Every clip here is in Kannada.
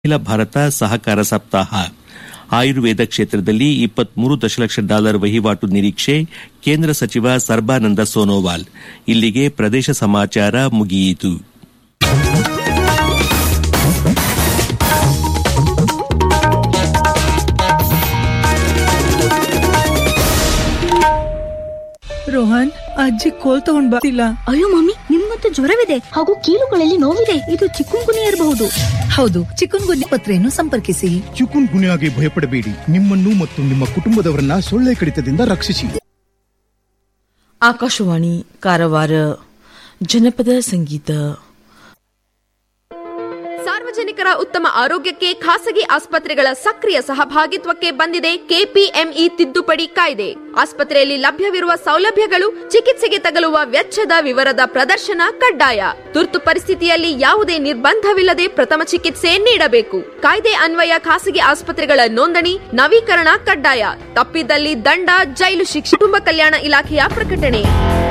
ಅಖಿಲ ಭಾರತ ಸಹಕಾರ ಸಪ್ತಾಹ ಆಯುರ್ವೇದ ಕ್ಷೇತ್ರದಲ್ಲಿ ಇಪ್ಪತ್ಮೂರು ದಶಲಕ್ಷ ಡಾಲರ್ ವಹಿವಾಟು ನಿರೀಕ್ಷೆ ಕೇಂದ್ರ ಸಚಿವ ಸರ್ಬಾನಂದ ಸೋನೋವಾಲ್ ಇಲ್ಲಿಗೆ ಪ್ರದೇಶ ಸಮಾಚಾರ ಮುಗಿಯಿತು ರೋಹನ್ ಅಜ್ಜಿ ಕೋಲ್ ತಗೊಂಡ್ ಬರ್ತಿಲ್ಲ ಅಯ್ಯೋ ಮಮ್ಮಿ ನಿಮ್ಮಂತೂ ಜ್ವರವಿದೆ ಹಾಗೂ ಕೀಲುಗಳಲ್ಲಿ ನೋವಿದೆ ಇದು ಚಿಕ್ಕುಂಗುನಿ ಇರಬಹುದು ಹೌದು ಚಿಕನ್ ಗುನ್ನಿ ಪತ್ರೆಯನ್ನು ಸಂಪರ್ಕಿಸಿ ಚಿಕುನ್ ಗುನ್ಯಾಗೆ ಭಯಪಡಬೇಡಿ ನಿಮ್ಮನ್ನು ಮತ್ತು ನಿಮ್ಮ ಕುಟುಂಬದವರನ್ನ ಸೊಳ್ಳೆ ಕಡಿತದಿಂದ ರಕ್ಷಿಸಿ ಆಕಾಶವಾಣಿ ಕಾರವಾರ ಜನಪದ ಸಂಗೀತ ಸಾರ್ವಜನಿಕರ ಉತ್ತಮ ಆರೋಗ್ಯಕ್ಕೆ ಖಾಸಗಿ ಆಸ್ಪತ್ರೆಗಳ ಸಕ್ರಿಯ ಸಹಭಾಗಿತ್ವಕ್ಕೆ ಬಂದಿದೆ ಕೆಪಿಎಂಇ ತಿದ್ದುಪಡಿ ಕಾಯ್ದೆ ಆಸ್ಪತ್ರೆಯಲ್ಲಿ ಲಭ್ಯವಿರುವ ಸೌಲಭ್ಯಗಳು ಚಿಕಿತ್ಸೆಗೆ ತಗಲುವ ವೆಚ್ಚದ ವಿವರದ ಪ್ರದರ್ಶನ ಕಡ್ಡಾಯ ತುರ್ತು ಪರಿಸ್ಥಿತಿಯಲ್ಲಿ ಯಾವುದೇ ನಿರ್ಬಂಧವಿಲ್ಲದೆ ಪ್ರಥಮ ಚಿಕಿತ್ಸೆ ನೀಡಬೇಕು ಕಾಯ್ದೆ ಅನ್ವಯ ಖಾಸಗಿ ಆಸ್ಪತ್ರೆಗಳ ನೋಂದಣಿ ನವೀಕರಣ ಕಡ್ಡಾಯ ತಪ್ಪಿದಲ್ಲಿ ದಂಡ ಜೈಲು ಶಿಕ್ಷೆ ಕುಟುಂಬ ಕಲ್ಯಾಣ ಇಲಾಖೆಯ ಪ್ರಕಟಣೆ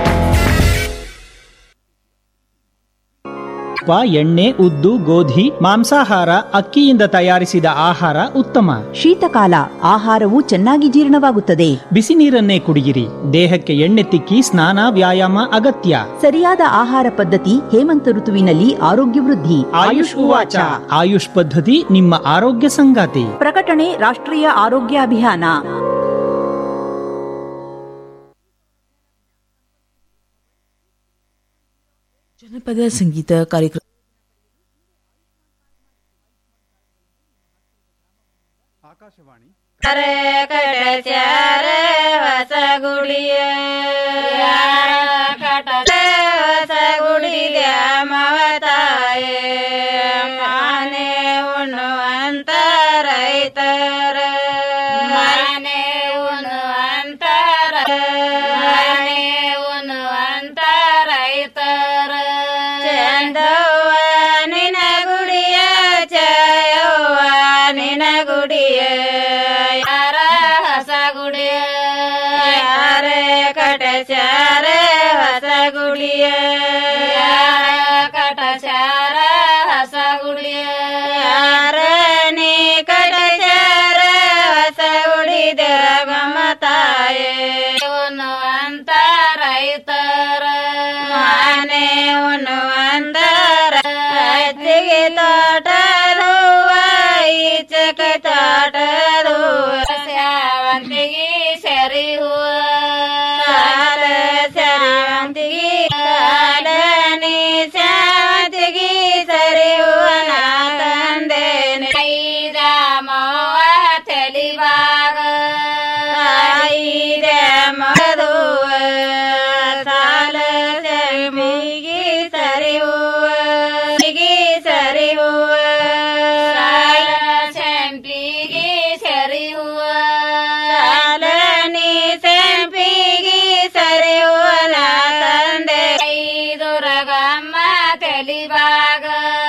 ತುಪ್ಪ ಎಣ್ಣೆ ಉದ್ದು ಗೋಧಿ ಮಾಂಸಾಹಾರ ಅಕ್ಕಿಯಿಂದ ತಯಾರಿಸಿದ ಆಹಾರ ಉತ್ತಮ ಶೀತಕಾಲ ಆಹಾರವು ಚೆನ್ನಾಗಿ ಜೀರ್ಣವಾಗುತ್ತದೆ ಬಿಸಿ ನೀರನ್ನೇ ಕುಡಿಯಿರಿ ದೇಹಕ್ಕೆ ಎಣ್ಣೆ ತಿಕ್ಕಿ ಸ್ನಾನ ವ್ಯಾಯಾಮ ಅಗತ್ಯ ಸರಿಯಾದ ಆಹಾರ ಪದ್ಧತಿ ಹೇಮಂತ ಋತುವಿನಲ್ಲಿ ಆರೋಗ್ಯ ವೃದ್ಧಿ ಆಯುಷ್ ಉವಾಚ ಆಯುಷ್ ಪದ್ಧತಿ ನಿಮ್ಮ ಆರೋಗ್ಯ ಸಂಗಾತಿ ಪ್ರಕಟಣೆ ರಾಷ್ಟ್ರೀಯ ಆರೋಗ್ಯ ಅಭಿಯಾನ ಜನಪದ ಸಂಗೀತ ಕಾರ್ಯಕ್ರಮ ಹೊಸಗುಡಿಯ ಹೊಸಗುಡಿಯ ಮವತಾಯೇ ಮಾನೆ ಉಣ್ಣುವಂತ ರೈತರ ಮನೆ ಉಣ್ಣುವಂತ ಮನೆ ಉಣ್ಣುವಂತ ರೈತರ ಚಂದವ್ವ ನಿನ ಗುಡಿಯ ಜಯವ್ವ ನಿನ ಗುಡಿಯ ಯಾರ ಹೊಸ ಗುಡಿಯ ಯಾರ ಕಟಚಾರ ಹೊಸ ಗುಡಿಯ ಯಾರ ಕಟಚಾರ ಹೊಸ ಗುಡಿಯ ಯಾರ ನೀ ಕಟಚಾರ ಹೊಸ ಗುಡಿದ ಗಮತಾಯೇ ಉಣ್ಣುವಂತ ರೈತರ ಮಾನೆ ಉಣ್ಣುವಂತ ರೈತಿಗೆ ತೋಟರುವ ಈಚಕ ತೋಟರುವ ಶಾವಂತಿಗೆ ಸರಿ ಹೂವ ಸಾಲ ಶಾವಂತಿಗೆ ಸಾಲ ನೀ ಶಾವಂತಿಗೆ ಸರಿ ಹೂವ ನಾ ತಂದೇನೆ ಐದ ಮವ ತೆಲಿವಾಗ ಐದ ಮದುವ ಸಾಲ ಶಮಿಗೆ ಸರಿ ಹೂವ ಮಿಗಿ ಸರಿ ಹೂವ ಸಾಲ ಶಂಪಿಗೆ ಸರಿ ಹೂವ ಸಾಲ ನೀ ಶಂಪಿಗೆ ಸರಿ ಹೂವ ನಾ ತಂದೆ ಐದುರಗಮ್ಮ ತೆಲಿವಾಗ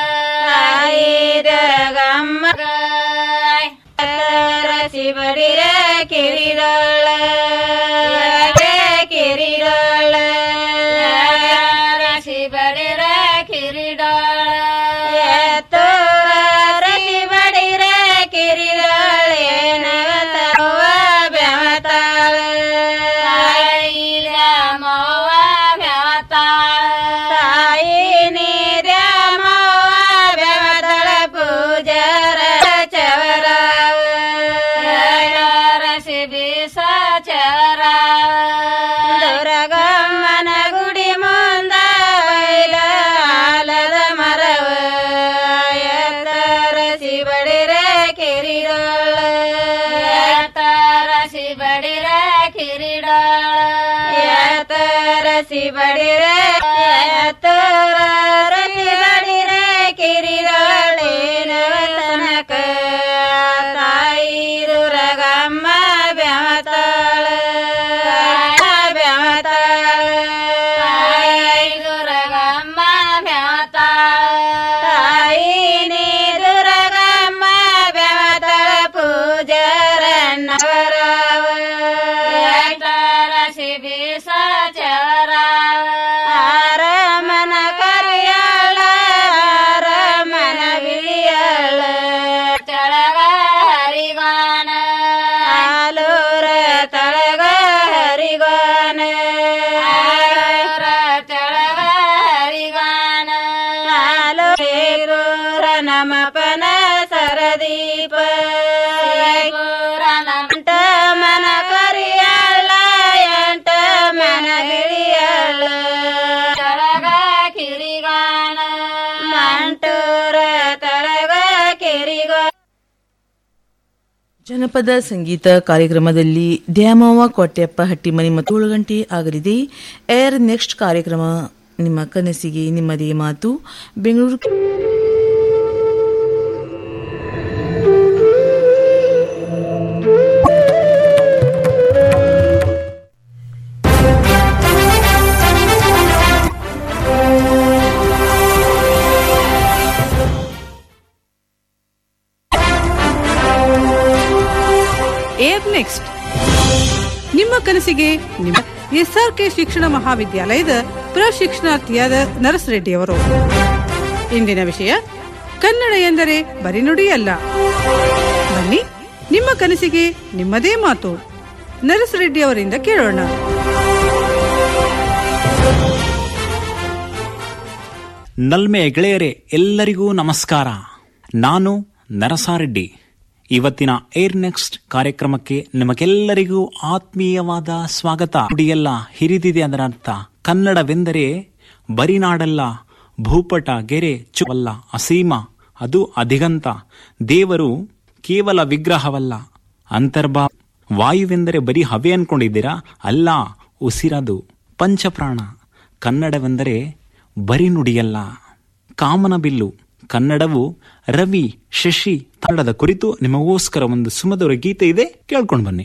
ಐದಗಮ್ಮ ರಸಿ ಬಡಿರ ಕಿರಿದೊಳ ಕಿರಿದೊಳ ರಸಿ ಬಡಿರ ಕಿರಿದೊಳ ಎತ್ತೋರ ರಸಿ ಬಡಿರ ಕಿರಿದೊಳ ಏನವತವ ಬೆವತಾಳ ಐದ ಮವ ಬೆವತಾಳ ತಾಯಿ ನೀರ ಮವ ಬೆವತಾಳ ಪೂಜರ ಚವರಾವ ರಸಿ ಬೀಸ ಚವರಾವ ದುರ್ಗಮ್ಮನ ಗುಡಿ ಮುಂದ ಒಯ್ದ ಆಲದ ಮರವ ಎತ್ತರಸಿ ಬಡಿರ ಕಿರಿಡೋಳ ಎತ್ತರಸಿ ಬಡಿರ ಕಿರಿಡೋಳ ಎತ್ತರಸಿ ಬಡಿರ ಎತ್ತರಸಿ ಬಡಿರ ಕಿರಿಡೋಳೇನವ ತನಕ ತಾಯಿ ದುರ್ಗಮ್ಮ ಬೆಮತಾಳ ಬೆಮತಾಳ ತಾಯಿ ದುರ್ಗಮ್ಮ ಬೆಮತಾಳ ತಾಯಿ ನೀ ದುರ್ಗಮ್ಮ ಬೆಮತಾಳ ಪೂಜರ ನವರಾವ ರಸಿ ಬೀಸ ಚವರಾವ ಪರದೀಪ ಎಂಟ ಮನ ಕರಿಯಲ್ಲ ಎಂಟ ಮನ ಗಿಳಿಯಲ್ಲ ತಳಗ ಕಿರಿಗಾಣ ಮಂಟೂರ ತಳಗ ಕಿರಿಗೋ ಜನಪದ ಸಂಗೀತ ಕಾರ್ಯಕ್ರಮದಲ್ಲಿ ದ್ಯಾಮವ್ವ ಕೊಟ್ಟೆಪ್ಪ ಹಟ್ಟಿಮನಿ ಮತ್ತು ಏಳು ಗಂಟೆ ಆಗಲಿದೆ ಏರ್ ನೆಕ್ಸ್ಟ್ ಕಾರ್ಯಕ್ರಮ ನಿಮ್ಮ ಕನಸಿಗೆ ನಿಮ್ಮದೇ ಮಾತು ಬೆಂಗಳೂರು ಏರ್ ನೆಕ್ಸ್ಟ್ ನಿಮ್ಮ ಕನಸಿಗೆ ನಿಮ್ಮ ಎಸ್ಆರ್ಕೆ ಶಿಕ್ಷಣ ಮಹಾವಿದ್ಯಾಲಯದ ಪ್ರಶಿಕ್ಷಣಾರ್ಥಿಯಾದ ನರಸ್ ರೆಡ್ಡಿಯವರು ಇಂದಿನ ವಿಷಯ ಕನ್ನಡ ಎಂದರೆ ಬರೀ ನುಡಿಯಲ್ಲ ಬನ್ನಿ ನಿಮ್ಮ ಕನಸಿಗೆ ನಿಮ್ಮದೇ ಮಾತು ನರಸ್ ರೆಡ್ಡಿ ಅವರಿಂದ ಕೇಳೋಣ ನಲ್ಮೆ ಗೆಳೆಯರೆ ಎಲ್ಲರಿಗೂ ನಮಸ್ಕಾರ ನಾನು ನರಸಾರೆಡ್ಡಿ ಇವತ್ತಿನ ಏರ್ ನೆಕ್ಸ್ಟ್ ಕಾರ್ಯಕ್ರಮಕ್ಕೆ ನಿಮಗೆಲ್ಲರಿಗೂ ಆತ್ಮೀಯವಾದ ಸ್ವಾಗತ ನುಡಿಯೆಲ್ಲ ಹಿರಿದಿದೆ ಅದರ ಅರ್ಥ ಕನ್ನಡವೆಂದರೆ ಬರಿನಾಡಲ್ಲ ಭೂಪಟ ಗೆರೆ ಚುವಲ್ಲ ಅಸೀಮ ಅದು ಅಧಿಗಂತ ದೇವರು ಕೇವಲ ವಿಗ್ರಹವಲ್ಲ ಅಂತರ್ಭಾ ವಾಯುವೆಂದರೆ ಬರೀ ಹವೆ ಅನ್ಕೊಂಡಿದ್ದೀರಾ ಅಲ್ಲ ಉಸಿರದು ಪಂಚಪ್ರಾಣ ಕನ್ನಡವೆಂದರೆ ಬರಿ ನುಡಿಯಲ್ಲ ಕಾಮನ ಬಿಲ್ಲು ಕನ್ನಡವು ರವಿ ಶಶಿ ಕನ್ನಡದ ಕುರಿತು ನಿಮಗೋಸ್ಕರ ಒಂದು ಸುಮಧುರ ಗೀತೆ ಇದೆ ಕೇಳ್ಕೊಂಡು ಬನ್ನಿ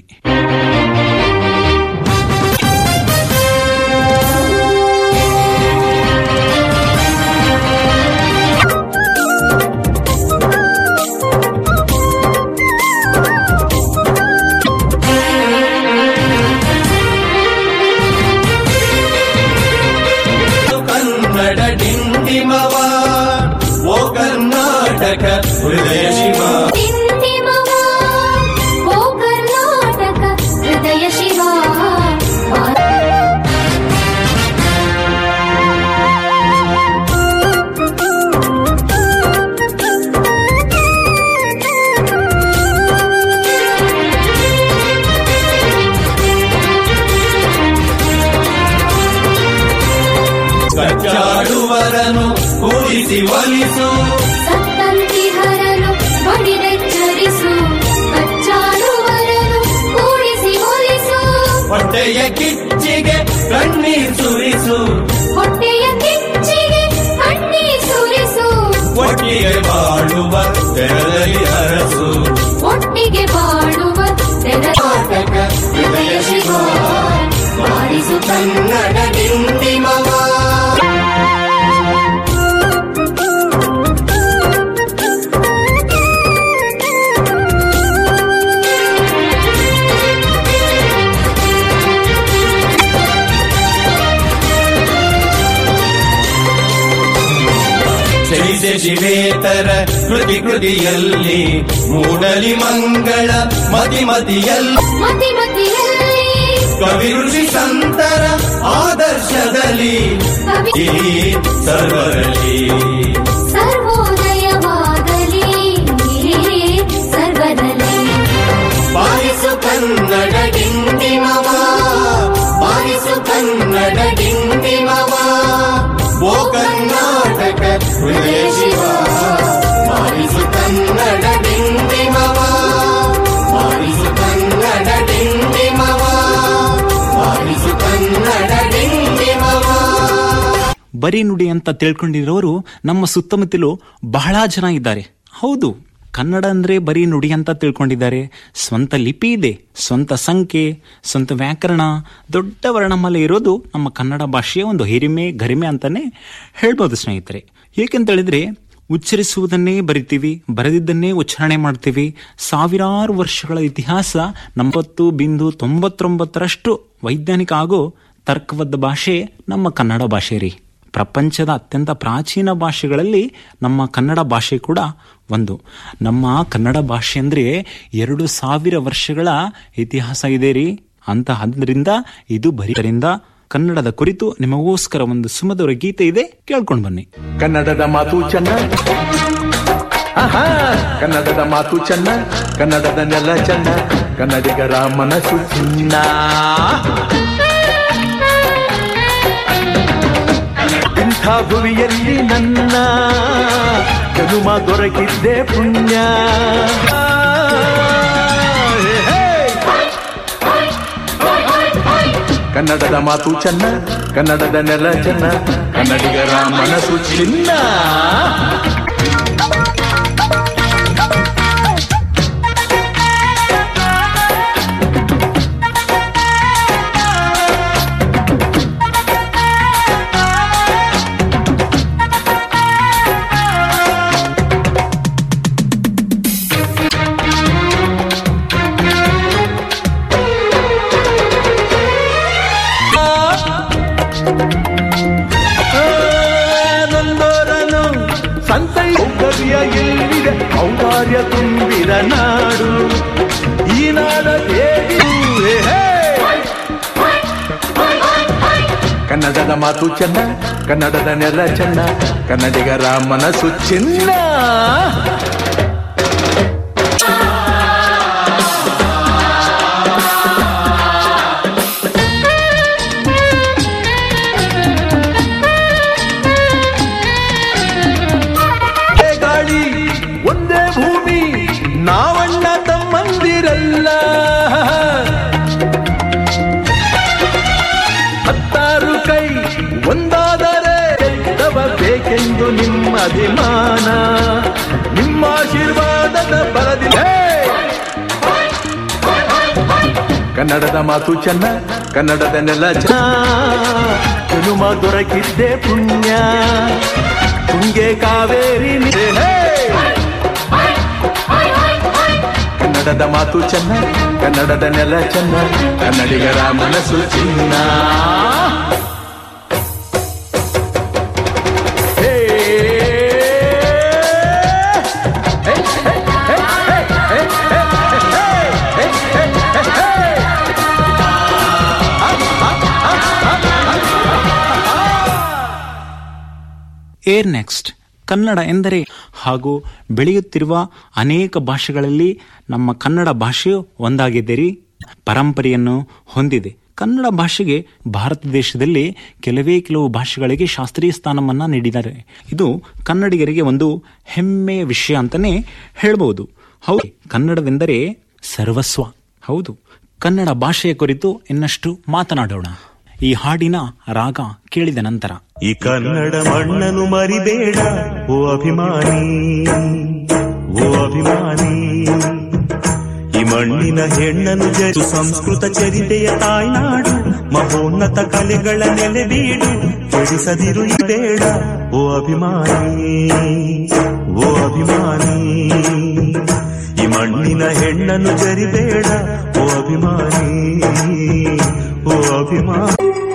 ಕನ್ನಡ ಡಿಂಡಿಮವ ಓ ಕರ್ನಾಟಕ ಹೃದಯ ಶಿವ ಡಿಂಡಿಮವ, ಓ ಕರ್ನಾಟಕ ಹೃದಯ ಶಿವ ಕಚ್ಚಾಡುವರನು ಕೂಡಿಸಿ ಒಲಿಸು ಸತ್ತಂತಿಹರನು ಬಡಿದೆಚ್ಚರಿಸು ಕಚ್ಚಾಡುವರನು ಕೂಡಿಸಿ ಒಲಿಸು ಹೊಟ್ಟೆಯ ಕಿಚ್ಚಿಗೆ ಕಣ್ಣೀರ್ ಸುರಿಸು ಹೊಟ್ಟೆಯ ಕಿಚ್ಚಿಗೆ ಕಣ್ಣೀರ್ ಸುರಿಸು ಒಟ್ಟಿಗೆ ಬಾಳುವ ತೆರದಲ್ಲಿ ಹರಸು ಒಟ್ಟಿಗೆ ಬಾಳುವ ಕರ್ನಾಟಕ ಹೃದಯ ಶಿವ ಬಾರಿಸು ಕನ್ನಡ ಡಿಂಡಿಮವ ಚೈತೆ ಶಿವೇತರ ಕೃತಿ ಕೃತಿಯಲ್ಲಿ ಮೂಡಲಿ ಮಂಗಳ ಮತಿ ಮತಿಯಲ್ಲಿ ಮತಿ ಮತಿಯಲ್ಲಿ ಕವಿ ಋಷಿ ಸಂತರ ಆದರ್ಶದಲ್ಲಿ ಕವಿ ಈ ಸರ್ವರಲ್ಲಿ ಸರ್ವೋದಯವಾಗಲಿ ಸರ್ವದಲ್ಲಿ ಬಾರಿಸು ಕನ್ನಡ ಡಿಂಡಿಮವ ಬಾರಿಸು ಕನ್ನಡ ಡಿಂಡಿಮವ ಓ ಕರ್ನಾಟಕ ಹೃದಯ ಶಿವ ಬಾರಿಸು ಕನ್ನಡ ಡಿಂಡಿಮವ ಬಾರಿಸು ಕನ್ನಡ ಡಿಂಡಿಮವ ಬಾರಿಸು ಕನ್ನಡ ಡಿಂಡಿಮವ ಬರೀ ನುಡಿ ಅಂತ ತಿಳ್ಕೊಂಡಿರೋರು ನಮ್ಮ ಸುತ್ತಮುತ್ತಲು ಬಹಳ ಜನ ಇದ್ದಾರೆ ಹೌದು ಕನ್ನಡ ಅಂದ್ರೆ ಬರೀ ನುಡಿ ಅಂತ ತಿಳ್ಕೊಂಡಿದ್ದಾರೆ ಸ್ವಂತ ಲಿಪಿ ಇದೆ ಸ್ವಂತ ಸಂಖ್ಯೆ ಸ್ವಂತ ವ್ಯಾಕರಣ ದೊಡ್ಡ ವರ್ಣಮಾಲೆ ಇರೋದು ನಮ್ಮ ಕನ್ನಡ ಭಾಷೆಯ ಒಂದು ಹಿರಿಮೆ ಗರಿಮೆ ಅಂತಾನೆ ಹೇಳ್ಬೋದು ಸ್ನೇಹಿತರೆ ಏಕೆಂತ ಹೇಳಿದ್ರೆ ಉಚ್ಚರಿಸುವುದನ್ನೇ ಬರಿತೀವಿ ಬರೆದಿದ್ದನ್ನೇ ಉಚ್ಚಾರಣೆ ಮಾಡ್ತೀವಿ ಸಾವಿರಾರು ವರ್ಷಗಳ ಇತಿಹಾಸ ನಂಬತ್ತು ಬಿಂದು ತೊಂಬತ್ತೊಂಬತ್ತರಷ್ಟು ವೈಜ್ಞಾನಿಕ ಹಾಗೂ ತರ್ಕಬದ್ಧ ಭಾಷೆ ನಮ್ಮ ಕನ್ನಡ ಭಾಷೆ ರೀ ಪ್ರಪಂಚದ ಅತ್ಯಂತ ಪ್ರಾಚೀನ ಭಾಷೆಗಳಲ್ಲಿ ನಮ್ಮ ಕನ್ನಡ ಭಾಷೆ ಕೂಡ ಒಂದು ನಮ್ಮ ಕನ್ನಡ ಭಾಷೆ ಅಂದ್ರೆ ಎರಡು ಸಾವಿರ ವರ್ಷಗಳ ಇತಿಹಾಸ ಇದೆ ರೀ ಅಂತ ಅದರಿಂದ ಇದು ಬರೀರಿಂದ ಕನ್ನಡದ ಕುರಿತು ನಿಮಗೋಸ್ಕರ ಒಂದು ಸುಮಧುರ ಗೀತೆ ಇದೆ ಕೇಳ್ಕೊಂಡು ಬನ್ನಿ ಕನ್ನಡದ ಮಾತು ಚೆನ್ನ ಆಹಾ ಕನ್ನಡದ ಮಾತು ಚೆನ್ನ ಕನ್ನಡದ ನೆಲ ಚೆನ್ನ ಕನ್ನಡಿಗರ ಮನಸ್ಸು ಚಿನ್ನ ಇಂಥ ಭುವಿಯಲ್ಲಿ ನನ್ನ ಜನುಮ ದೊರಕಿದ್ದೆ ಪುಣ್ಯ ಹೇ, ಹೇ. ಕನ್ನಡದ ಮಾತು ಚೆನ್ನ ಕನ್ನಡದ ನೆಲ ಚೆನ್ನ ಕನ್ನಡಿಗರ ಮನಸ್ಸು ಚಿನ್ನ ನೊಂದೋರನು ಸಂತೈ ಸೌಕರ್ಯ ಎಲ್ಲಿದೆ ಔದಾರ್ಯ ತುಂಬಿದ ನಾಡು ಈ ನಾಡ ಹೇಗಿರು ಹೇ, ಹೇ. ಕನ್ನಡದ ಮಾತು ಚೆನ್ನ ಕನ್ನಡದ ನೆಲ ಚೆನ್ನ ಕನ್ನಡಿಗರ ಮನಸ್ಸು ಚಿನ್ನ ಒಂದೇ ಗಾಳಿ ಒಂದೇ ಭೂಮಿ ನಾವಣ್ಣ ತಮ್ಮಂದಿರಲ್ಲ ಹತ್ತಾರು ಕೈ ಒಂದಾದರೆ ಗೆದ್ದವ ಬೇಕೆಂದು ನಿಮ್ಮ ಅಭಿಮಾನ ನಿಮ್ಮ ಆಶೀರ್ವಾದದ ಬರದಿಲ್ಲ ಕನ್ನಡದ ಮಾತು ಚೆನ್ನ ಕನ್ನಡದ ನೆಲ ಚೆನ್ನ ಜನುಮ ದೊರಕಿದ್ದೆ ಪುಣ್ಯ ತುಂಗೆ ಕಾವೇರಿ ನೀರೇ, ಹೇ! ಕನ್ನಡದ ಮಾತು ಚೆನ್ನ ಕನ್ನಡದ ನೆಲ ಚೆನ್ನ ಕನ್ನಡಿಗರ ಮನಸ್ಸು ಚಿನ್ನ ಹೇ! ಹೇ, ಹೇ, ಹೇ, ಹೇ, ಹೇ, ಹೇ, ಹೇ, ಹೇ, ಹೇ, ಹೇ, ಹೇ. ಏರ್ ನೆಕ್ಸ್ಟ್ ಕನ್ನಡ ಎಂದರೆ ಹಾಗೂ ಬೆಳೆಯುತ್ತಿರುವ ಅನೇಕ ಭಾಷೆಗಳಲ್ಲಿ ನಮ್ಮ ಕನ್ನಡ ಭಾಷೆಯು ಒಂದಾಗಿದ್ದೀರಿ ಪರಂಪರೆಯನ್ನು ಹೊಂದಿದೆ ಕನ್ನಡ ಭಾಷೆಗೆ ಭಾರತ ದೇಶದಲ್ಲಿ ಕೆಲವೇ ಕೆಲವು ಭಾಷೆಗಳಿಗೆ ಶಾಸ್ತ್ರೀಯ ಸ್ಥಾನವನ್ನ ನೀಡಿದ್ದಾರೆ ಇದು ಕನ್ನಡಿಗರಿಗೆ ಒಂದು ಹೆಮ್ಮೆಯ ವಿಷಯ ಅಂತಾನೆ ಹೇಳ್ಬೋದು ಹೌದು ಕನ್ನಡವೆಂದರೆ ಸರ್ವಸ್ವ ಹೌದು ಕನ್ನಡ ಭಾಷೆಯ ಕುರಿತು ಇನ್ನಷ್ಟು ಮಾತನಾಡೋಣ ಈ ಹಾಡಿನ ರಾಗ ಕೇಳಿದ ನಂತರ ಈ ಕನ್ನಡ ಮಣ್ಣನ್ನು ಮರಿಬೇಡ ಓ ಅಭಿಮಾನಿ ಓ ಅಭಿಮಾನಿ ಈ ಮಣ್ಣಿನ ಹೆಣ್ಣನ್ನು ಜರು ಸಂಸ್ಕೃತ ಚರಿತೆಯ ತಾಯ್ನಾಡು ಮಹೋನ್ನತ ಕಲೆಗಳ ನೆಲೆಬೀಡು ಕೆಡಿಸದಿರು ಈ ಬೇಡ ಓ ಅಭಿಮಾನಿ ಓ ಅಭಿಮಾನಿ ಈ ಮಣ್ಣಿನ ಹೆಣ್ಣನ್ನು ಜರಿಬೇಡ ಓ ಅಭಿಮಾನಿ ಓ ಅಭಿಮಾನಿ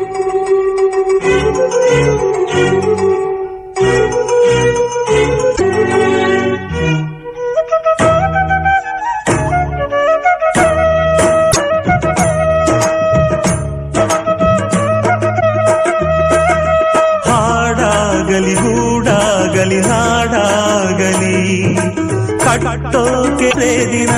ಹಾಡಾಗಲಿ ಗೂಡಾಗಲಿ ಹಾಡಾಗಲಿ ಕಟ್ಟೋಕೆ ದಿನ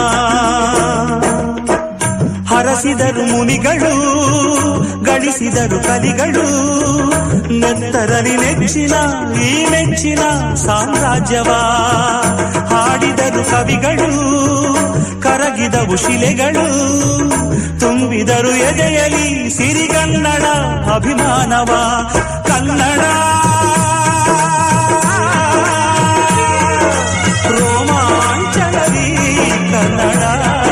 ಹರಸಿದರು ಮುನಿಗಳು ಗಳಿಸಿದರು ಕಲಿಗಳು ನೆತ್ತರಲಿ ನೆಚ್ಚಿನ ಈ ನೆಚ್ಚಿನ ಸಾಮ್ರಾಜ್ಯವ ಹಾಡಿದರು ಕವಿಗಳು ಕರಗಿದವು ಶಿಲೆಗಳು ತುಂಬಿದರು ಎದೆಯಲಿ ಸಿರಿಗನ್ನಡ ಅಭಿಮಾನವ ಕನ್ನಡ ರೋಮಾಂಚನವಿ ಕನ್ನಡ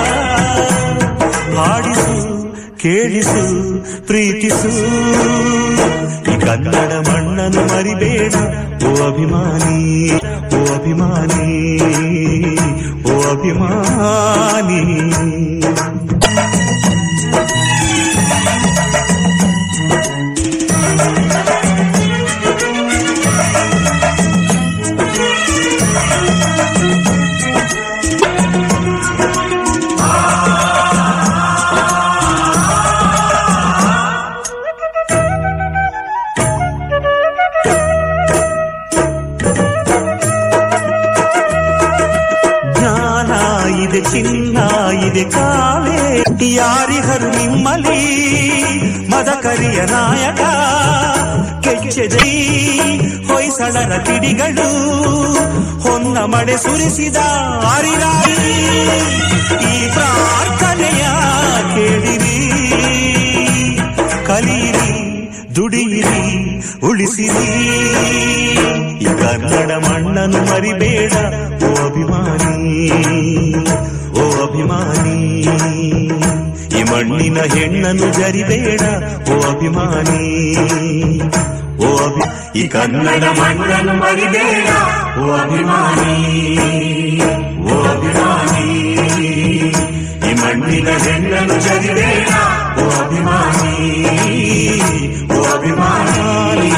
ಹಾಡಿಸು ಕೇಳಿಸು ಪ್ರೀತಿಸು ಈ ಕನ್ನಡ ಮಣ್ಣನ್ನು ಮರಿಬೇಡ ಓ ಅಭಿಮಾನಿ ಓ ಅಭಿಮಾನಿ ಓ ಅಭಿಮಾನಿ ಇದೆ ಚಿನ್ನ ಇದೆ ಕಾವೇ ಯಾರಿಗರು ನಿಮ್ಮಲಿ ಮದಕರಿಯ ನಾಯಕ ಕೆಚ್ಚೆದೈ ಹೊಯ್ಸಳರ ಕಿಡಿಗಳು ಹೊನ್ನ ಮಳೆ ಸುರಿಸಿದ ಹರಿರಾಯಿ ಈ ಪ್ರಾರ್ಥನೆಯ ಕೇಳಿರಿ ಕಲಿಯಿರಿ ದುಡಿಯಿರಿ ಉಳಿಸಿರಿ ಈ ಕನ್ನಡ ಮಣ್ಣನ್ನು ಮರಿಬೇಡ ಓ ಅಭಿಮಾನಿ ಓ ಅಭಿಮಾನಿ ಈ ಮಣ್ಣಿನ ಹೆಣ್ಣನ್ನು ಜರಿಬೇಡ ಓ ಅಭಿಮಾನಿ ಓ ಅಭಿ ಈ ಕನ್ನಡ ಮಣ್ಣನ್ನು ಮರಿಬೇಡ ಓ ಅಭಿಮಾನಿ ಓ ಅಭಿಮಾನಿ ಈ ಮಣ್ಣಿನ ಹೆಣ್ಣನ್ನು ಜರಿಬೇಡ ಓ ಅಭಿಮಾನಿ ಓ ಅಭಿಮಾನಿ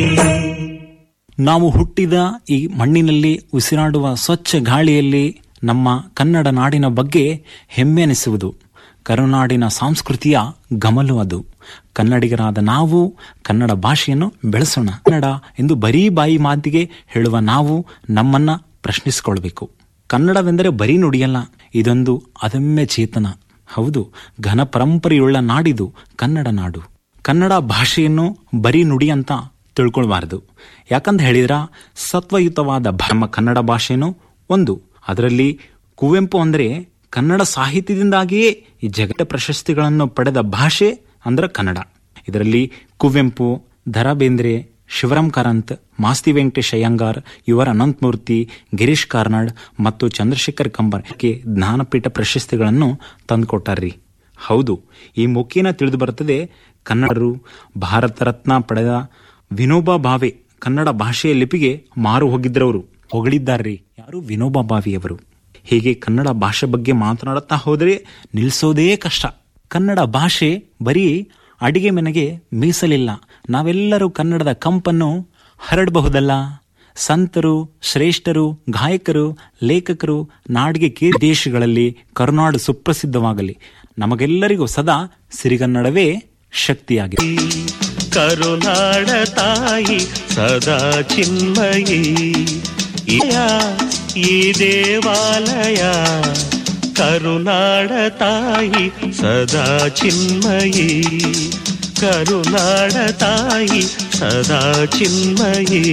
ನಾವು ಹುಟ್ಟಿದ ಈ ಮಣ್ಣಿನಲ್ಲಿ ಉಸಿರಾಡುವ ಸ್ವಚ್ಛ ಗಾಳಿಯಲ್ಲಿ ನಮ್ಮ ಕನ್ನಡ ನಾಡಿನ ಬಗ್ಗೆ ಹೆಮ್ಮೆ ಎನಿಸುವುದು ಕರುನಾಡಿನ ಸಂಸ್ಕೃತಿಯ ಗಮಲು ಅದು ಕನ್ನಡಿಗರಾದ ನಾವು ಕನ್ನಡ ಭಾಷೆಯನ್ನು ಬೆಳೆಸೋಣ ಕನ್ನಡ ಎಂದು ಬರೀ ಬಾಯಿ ಮಾತಿಗೆ ಹೇಳುವ ನಾವು ನಮ್ಮನ್ನ ಪ್ರಶ್ನಿಸಿಕೊಳ್ಬೇಕು ಕನ್ನಡವೆಂದರೆ ಬರೀ ನುಡಿಯಲ್ಲ ಇದೊಂದು ಅದಮ್ಯ ಚೇತನ ಹೌದು ಘನ ಪರಂಪರೆಯುಳ್ಳ ನಾಡಿದು ಕನ್ನಡ ನಾಡು ಕನ್ನಡ ಭಾಷೆಯನ್ನು ಬರೀ ನುಡಿ ಅಂತ ತಿಳ್ಕೊಳ್ಬಾರದು ಯಾಕಂತ ಹೇಳಿದ್ರ ಸತ್ವಯುತವಾದ ಭ- ನಮ್ಮ ಕನ್ನಡ ಭಾಷೆನು ಒಂದು ಅದರಲ್ಲಿ ಕುವೆಂಪು ಅಂದ್ರೆ ಕನ್ನಡ ಸಾಹಿತ್ಯದಿಂದಾಗಿಯೇ ಈ ಜಗತ್ತ ಪ್ರಶಸ್ತಿಗಳನ್ನು ಪಡೆದ ಭಾಷೆ ಅಂದ್ರೆ ಕನ್ನಡ ಇದರಲ್ಲಿ ಕುವೆಂಪು ದ ರಾ ಬೇಂದ್ರೆ ಶಿವರಾಮ್ ಕಾರಂತ್ ಮಾಸ್ತಿ ವೆಂಕಟೇಶ್ ಅಯ್ಯಂಗಾರ್ ಯುವರ್ ಅನಂತಮೂರ್ತಿ ಗಿರೀಶ್ ಕಾರ್ನಾಡ್ ಮತ್ತು ಚಂದ್ರಶೇಖರ್ ಕಂಬರ್ಗೆ ಜ್ಞಾನಪೀಠ ಪ್ರಶಸ್ತಿಗಳನ್ನು ತಂದುಕೊಟ್ಟಾರ್ರಿ ಹೌದು ಈ ಮುಖೇನ ತಿಳಿದು ಬರುತ್ತದೆ ಕನ್ನಡರು ಭಾರತ ರತ್ನ ಪಡೆದ ವಿನೋಬಾ ಭಾವೆ ಕನ್ನಡ ಭಾಷೆಯ ಲಿಪಿಗೆ ಮಾರು ಹೋಗಿದ್ರವರು ಹೊಗಳಿದ್ದಾರ್ರಿ ಯಾರು ವಿನೋಬಾ ಭಾವೆಯವರು ಹೀಗೆ ಕನ್ನಡ ಭಾಷೆ ಬಗ್ಗೆ ಮಾತನಾಡುತ್ತಾ ಹೋದರೆ ನಿಲ್ಲಿಸೋದೇ ಕಷ್ಟ ಕನ್ನಡ ಭಾಷೆ ಬರೀ ಅಡಿಗೆ ಮನೆಗೆ ಮೀಸಲಿಲ್ಲ ನಾವೆಲ್ಲರೂ ಕನ್ನಡದ ಕಂಪನ್ನು ಹರಡಬಹುದಲ್ಲ ಸಂತರು ಶ್ರೇಷ್ಠರು ಗಾಯಕರು ಲೇಖಕರು ನಾಡಿಗೆ ಕೇ ದೇಶಗಳಲ್ಲಿ ಕರುನಾಡು ಸುಪ್ರಸಿದ್ಧವಾಗಲಿ ನಮಗೆಲ್ಲರಿಗೂ ಸದಾ ಸಿರಿಗನ್ನಡವೇ ಶಕ್ತಿಯಾಗಿದೆ ಕರುನಾಡ ತಾಯಿ ಸದಾ ಚಿನ್ಮಯಿ ಇಯ ಈ ದೇವಾಲಯ ಕರುನಾಡ ತಾಯಿ ಸದಾ ಚಿನ್ಮಯಿ ಕರುನಾಡ ತಾಯಿ ಸದಾ ಚಿನ್ಮಯಿ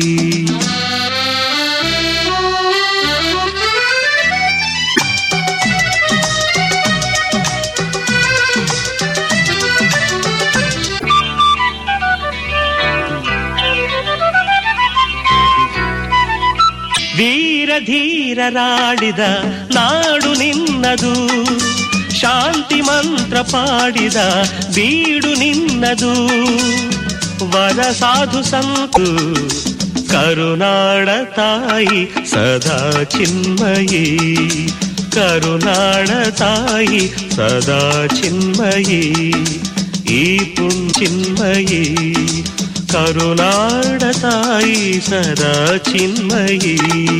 ವೀರ ಧೀರರಾಡಿದ ನಾಡು ನಿನ್ನದು ಶಾಂತಿ ಮಂತ್ರ ಪಾಡಿದ ಬೀಡು ನಿನ್ನದು ವರ ಸಾಧು ಸಂತು ಕರುನಾಡ ತಾಯಿ ಸದಾ ಚಿನ್ಮಯಿ ಕರುನಾಡ ತಾಯಿ ಸದಾ ಚಿನ್ಮಯಿ ಈ ಪುಣ್ ಚಿನ್ಮಯಿ ಕರುನಾಡ ತಾಯಿ ಸದಾ ಚಿನ್ಮಯಿ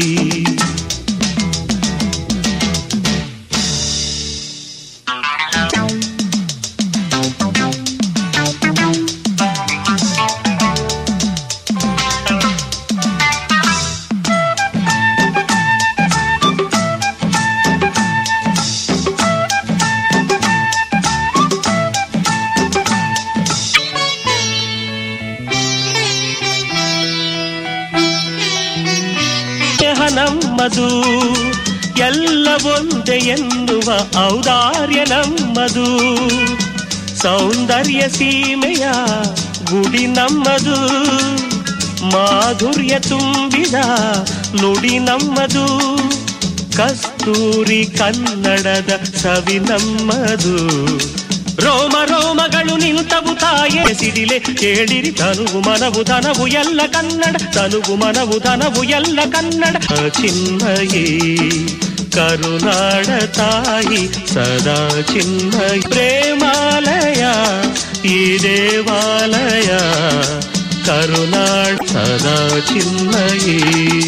ಸ್ನೇಹ ನಮ್ಮದು ಎಲ್ಲ ಒಂದೇ ಎನ್ನುವ ಔದಾರ್ಯ ನಮ್ಮದು ಸೌಂದರ್ಯ ಸೀಮೆಯ ಗುಡಿ ನಮ್ಮದು ಮಾಧುರ್ಯ ತುಂಬಿದ ನುಡಿ ನಮ್ಮದು ಕಸ್ತೂರಿ ಕನ್ನಡದ ಸವಿ ನಮ್ಮದು ರೋಮ ರೋಮಗಳು ನಿಂತವು ತಾಯೇ ಸಿಡಿಲೆ ಕೇಳಿರಿ ತನುವು ಮನವು ಧನವು ಎಲ್ಲ ಕನ್ನಡ ತನುವು ಮನವು ಧನವು ಎಲ್ಲ ಕನ್ನಡ ಚಿನ್ಮಯಿ ಕರುನಾಡ ತಾಯಿ ಸದಾ ಚಿನ್ಮಯಿ ಪ್ರೇಮಾಲಯ ಈ ದೇವಾಲಯ ಕರುನಾಡ ಸದಾ ಚಿನ್ಮಯಿ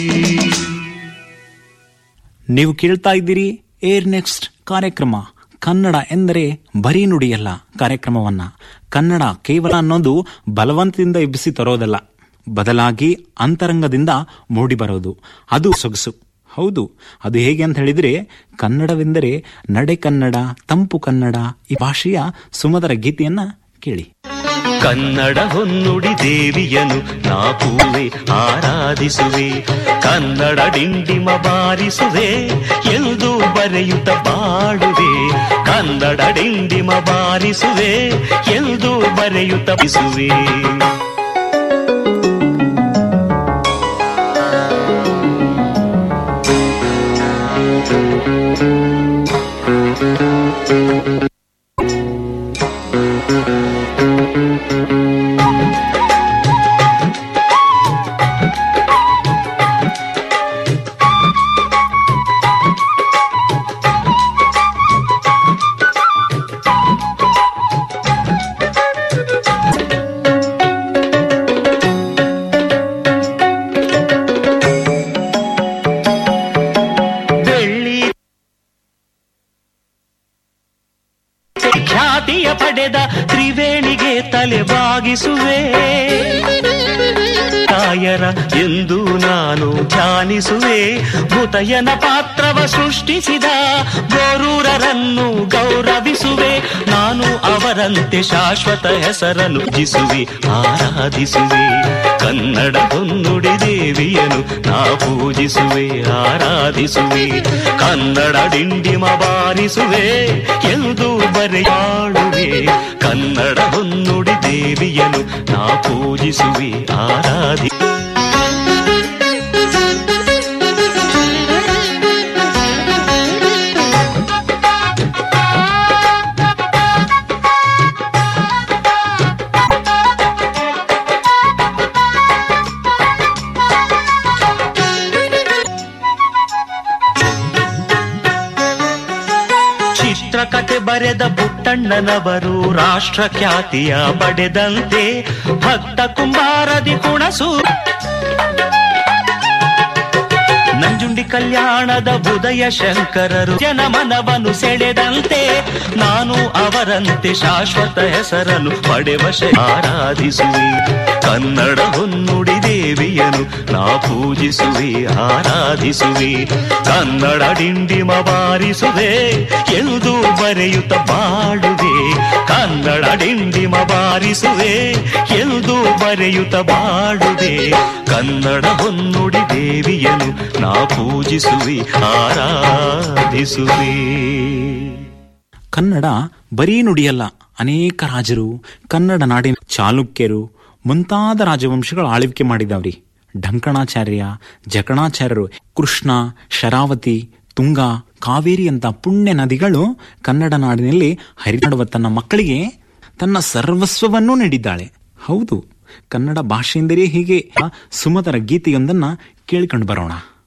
ನೀವು ಕೇಳ್ತಾ ಇದ್ದೀರಿ ಏರ್ ನೆಕ್ಸ್ಟ್ ಕಾರ್ಯಕ್ರಮ ಕನ್ನಡ ಎಂದರೆ ಬರೀ ನುಡಿಯಲ್ಲ ಕಾರ್ಯಕ್ರಮವನ್ನ ಕನ್ನಡ ಕೇವಲ ಅನ್ನೋದು ಬಲವಂತದಿಂದ ಎಬ್ಬಿಸಿ ತರೋದಲ್ಲ ಬದಲಾಗಿ ಅಂತರಂಗದಿಂದ ಮೂಡಿ ಬರೋದು ಅದು ಸೊಗಸು ಹೌದು ಅದು ಹೇಗೆ ಅಂತ ಹೇಳಿದ್ರೆ ಕನ್ನಡವೆಂದರೆ ನಡೆ ಕನ್ನಡ ತಂಪು ಕನ್ನಡ ಈ ಭಾಷೆಯ ಸುಮಧುರ ಗೀತೆಯನ್ನ ಕೇಳಿ ಕನ್ನಡ ಹೊನ್ನುಡಿ ದೇವಿಯನು ನಾ ಪೂವೆ ಆರಾಧಿಸುವೆ ಕನ್ನಡ ಡಿಂಡಿಮ ಬಾರಿಸುವೆ ಎಂದು ಬರೆಯುತ್ತ ಬಾಡುವೆ ಕನ್ನಡ ಡಿಂಡಿಮ ಬಾರಿಸುವೆ ಎಂದು ಬರೆಯುತ್ತ ಬಿಸುವೆ ಬೆಳ್ಳಿ ಖ್ಯಾತಿಯ ಪಡೆದ ತ್ರಿವೇಣಿಗೆ ತಲೆ ಬಾಗಿಸುವೆ ತಾಯರ ಎಂದು ನಾನು ಧ್ಯಾನಿಸುವೆ ಭೂತಯನ ಪಾತ್ರವ ಸೃಷ್ಟಿಸಿದ ಗೋರೂರರನ್ನು ಗೌರವಿಸುವೆ ನಾನು ಅವರಂತೆ ಶಾಶ್ವತ ಹೆಸರನ್ನು ಜಿಸುವೆ ಆರಾಧಿಸುವೆ ಕನ್ನಡ ಹೊನ್ನುಡಿ ದೇವಿಯನು ನಾ ಪೂಜಿಸುವೆ ಆರಾಧಿಸುವೆ ಕನ್ನಡ ಡಿಂಡಿಮ ಬಾರಿಸುವೆ ಎಂದು ಬರೆಯಾಡುವೆ ಕನ್ನಡ ಹೊನ್ನುಡಿ ದೇವಿಯನು ನಾ ಪೂಜಿಸುವೆ ಆರಾಧಿ ಚಿತ್ರಕಥೆ ಬರೆದ ಪುಟ್ಟಣ್ಣನವರು ರಾಷ್ಟ್ರ ಖ್ಯಾತಿಯ ಪಡೆದಂತೆ ಭಕ್ತ ಕುಂಬಾರದಿ ಕುಣಸು ನಂಜುಂಡಿ ಕಲ್ಯಾಣದ ಬುದಯ ಶಂಕರರು ಜನಮನವನ್ನು ಸೆಳೆದಂತೆ ನಾನು ಅವರಂತೆ ಶಾಶ್ವತ ಹೆಸರನ್ನು ಪಡೆವಶ ಆರಾಧಿಸುವೆ ಕನ್ನಡ ಹೊನ್ನುಡಿ ದೇವಿಯನು ನಾ ಪೂಜಿಸುವೆ ಆರಾಧಿಸುವೆ ಕನ್ನಡ ಡಿಂಡಿಮ ಬಾರಿಸುವೆ ಎಂದು ಬರೆಯುತ್ತ ಬಾಡುವೆ ಕನ್ನಡ ಡಿಂಡಿಮ ಬಾರಿಸುವೆ ಎಂದು ಬರೆಯುತ್ತ ಬಾಡುವೆ ಕನ್ನಡ ಹೊನ್ನುಡಿ ದೇವಿಯನು ನಾ ಪೂಜಿಸುವೆ ಆರಾಧಿಸುವೆ ಕನ್ನಡ ಬರೀ ನುಡಿಯಲ್ಲ ಅನೇಕ ರಾಜರು ಕನ್ನಡ ನಾಡಿನ ಚಾಲುಕ್ಯರು ಮುಂತಾದ ರಾಜವಂಶಗಳು ಆಳ್ವಿಕೆ ಮಾಡಿದವ್ರಿ ಢಂಕಣಾಚಾರ್ಯ ಜಕಣಾಚಾರ್ಯರು ಕೃಷ್ಣ ಶರಾವತಿ ತುಂಗ ಕಾವೇರಿ ಅಂತ ಪುಣ್ಯ ನದಿಗಳು ಕನ್ನಡ ನಾಡಿನಲ್ಲಿ ಹರಿದಾಡುವ ತನ್ನ ಮಕ್ಕಳಿಗೆ ತನ್ನ ಸರ್ವಸ್ವವನ್ನೂ ನೀಡಿದ್ದಾಳೆ ಹೌದು ಕನ್ನಡ ಭಾಷೆಯೆಂದರೆ ಹೀಗೆ ಸುಮಧುರ ಗೀತೆಯೊಂದನ್ನ ಕೇಳಿಕೊಂಡು ಬರೋಣ